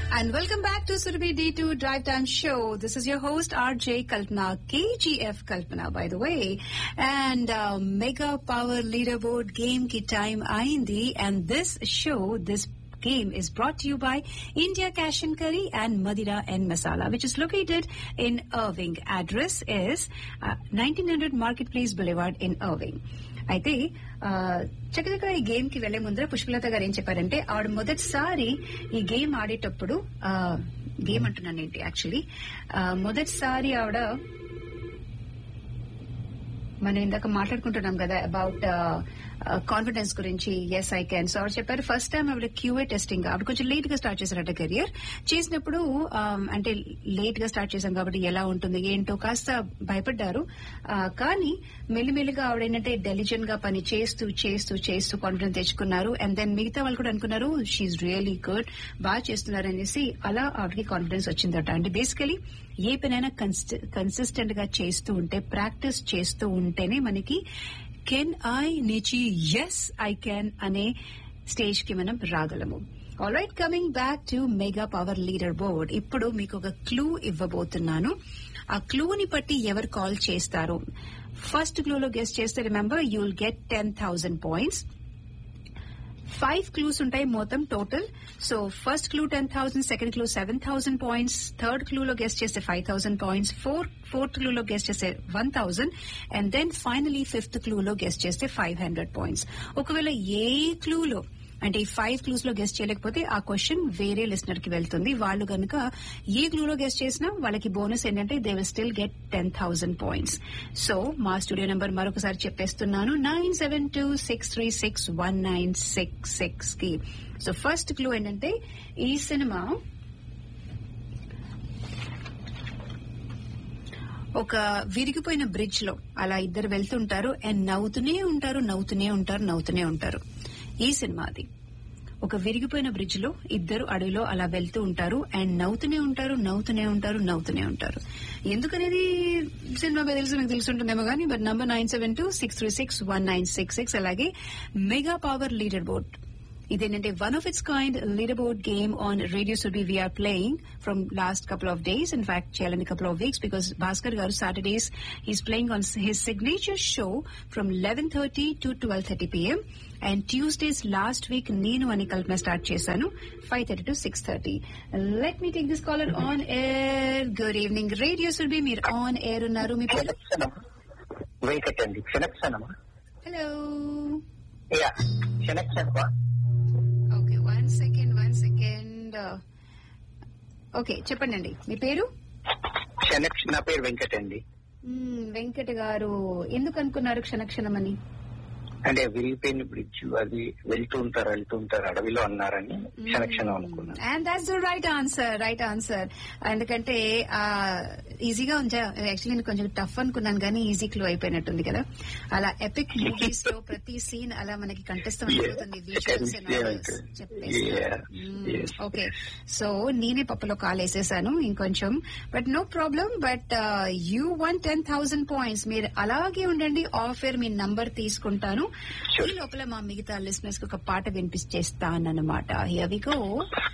And welcome back to Surabhi D2 Drive Time Show. This is your host RJ Kalpana, KGF Kalpana by the way. And uh, Mega Power Leaderboard game ki time aindi and this show, this game is brought to you by India Cash and Curry and Madira and Masala, which is located in Irving. Address is uh, 1900 Marketplace Boulevard in Irving. అయితే ఆ, చక్కగా ఈ game కి వెళ్లే ముందర పుష్పలత గారు ఏం చెప్పారంటే ఆవిడ మొదటిసారి ఈ గేమ్ ఆడేటప్పుడు ఆ, గేమ్ అంటున్నాను ఏంటి యాక్చువల్లీ మొదటిసారి ఆవిడ మనం ఇందాక మాట్లాడుకుంటున్నాం కదా అబౌట్ కాన్ఫిడెన్స్ గురించి ఎస్ ఐ క్యాన్ సో ఆవిడ చెప్పారు ఫస్ట్ టైం ఆవిడ క్యూఏ టెస్టింగ్ ఆవిడ కొంచెం లేట్ గా స్టార్ట్ చేశారట కెరియర్ చేసినప్పుడు um, అంటే లేట్ గా స్టార్ట్ చేశాం కాబట్టి ఎలా ఉంటుంది ఏంటో కాస్త భయపడ్డారు ఆ, కానీ మెల్లిమెల్లిగా ఆవిడ ఏంటంటే డెలిజెంట్ గా పని చేస్తూ చేస్తూ చేస్తూ కాన్ఫిడెన్స్ తెచ్చుకున్నారు అండ్ దెన్ మిగతా వాళ్ళు కూడా అనుకున్నారు షీఈ్ రియలీ గుడ్ బాగా చేస్తున్నారు అనేసి అలా ఆవిడకి కాన్ఫిడెన్స్ వచ్చిందట అంటే బేసికలీ ఏ పనైనా కన్సిస్టెంట్ గా చేస్తూ ఉంటే ప్రాక్టీస్ చేస్తూ ఉంటేనే మనకి కెన్ ఐ నిచి ఎస్ ఐ క్యాన్ అనే స్టేజ్ కి మనం రాగలము all right coming back to Mega Power leader board ఇప్పుడు మీకు ఒక క్లూ ఇవ్వబోతున్నాను ఆ క్లూని బట్టి ఎవరు కాల్ చేస్తారు ఫస్ట్ క్లూలో గెస్ట్ చేస్తే remember you will get ten thousand points five clues ఉంటాయి మొత్తం total so first clue ten thousand second clue seven thousand points third క్లూలో గెస్ట్ చేస్తే five thousand points four fourth క్లూలో గెస్ట్ చేస్తే one thousand and then finally fifth క్లూలో guessed చేస్తే five hundred points ఒకవేళ ఏ క్లూలో అంటే ఈ ఫైవ్ క్లూస్ లో గెస్ట్ చేయలేకపోతే ఆ క్వశ్చన్ వేరే లిసనర్ కి వెళ్తుంది వాళ్ళు కనుక ఏ క్లూలో గెస్ట్ చేసినా వాళ్ళకి బోనస్ ఏంటంటే they will still get ten thousand points so మా స్టూడియో నెంబర్ మరొకసారి చెప్పేస్తున్నాను nine seven two six three six one nine six six కి సో ఫస్ట్ క్లూ ఏంటంటే ఈ సినిమా ఒక విరిగిపోయిన బ్రిడ్జ్ లో అలా ఇద్దరు వెళ్తుంటారు అండ్ నవ్వుతూనే ఉంటారు నవ్వుతూనే ఉంటారు నవ్వుతూనే ఉంటారు ఈ సినిమా అది ఒక విరిగిపోయిన బ్రిడ్జ్ లో ఇద్దరు అడవిలో అలా వెళ్తూ ఉంటారు అండ్ నవ్వుతూనే ఉంటారు నవ్వుతూనే ఉంటారు నవ్వుతూనే ఉంటారు ఎందుకనేది సినిమా మీద తెలుసు మీకు తెలుసుంటుందేమో కానీ but number nine seven two six three six one nine six six అలాగే మెగా పవర్ లీడర్ బోర్డ్ ఇదేంటంటే one of its kind leader board game on radio సుబి we're playing from last couple of days in fact చేయాలని couple of weeks because Bhaskar garu Saturdays he's playing on his signature show from eleven thirty to twelve thirty PM and Tuesdays last week నేను అని Kalpana start చేశాను five thirty to six thirty let me take this caller on air good evening radio సుబి మీరు on air ఉన్నారు మీ పేరు క్షణక్షణమా వెంకట్ అండి క్షణక్షణమా హలో యా క్షణక్షణమా okay one second one second okay చెప్పండి అండి మీ పేరు క్షణక్ష నా పేరు వెంకట్ అండి మ్మ్, వెంకట గారు ఎందుకు అనుకున్నారు క్షణక్షణం అని అంటే విరిగిపోయిన బ్రిడ్జ్ అది వెళ్తూ ఉంటారు వెళ్తూ ఉంటారు అడవిలో అన్నారని క్షణక్షణం అనుకున్నాను and that's the right answer right answer ఎందుకంటే ఆ ఈజీగా ఉంచా యాక్చువల్లీ నేను కొంచెం టఫ్ అనుకున్నాను కానీ ఈజీ క్లూ అయిపోయినట్టుంది కదా అలా ఎపిక్ మూవీస్ లో ప్రతి సీన్ అలా మనకి కంటెస్తం అయిపోతుంది visuals Yeah. Yes. Okay so నేనే పప్పులో కాల్ వేసేసాను ఇంకొంచెం but no problem but you won ten thousand points మీరు అలాగే ఉండండి ఆఫర్ మీ నంబర్ తీసుకుంటాను Sure. ఈ లోపల మా మిగతా లిసినర్స్ కి ఒక పాట వినిపించేస్తానన్నమాట హియర్ వి గో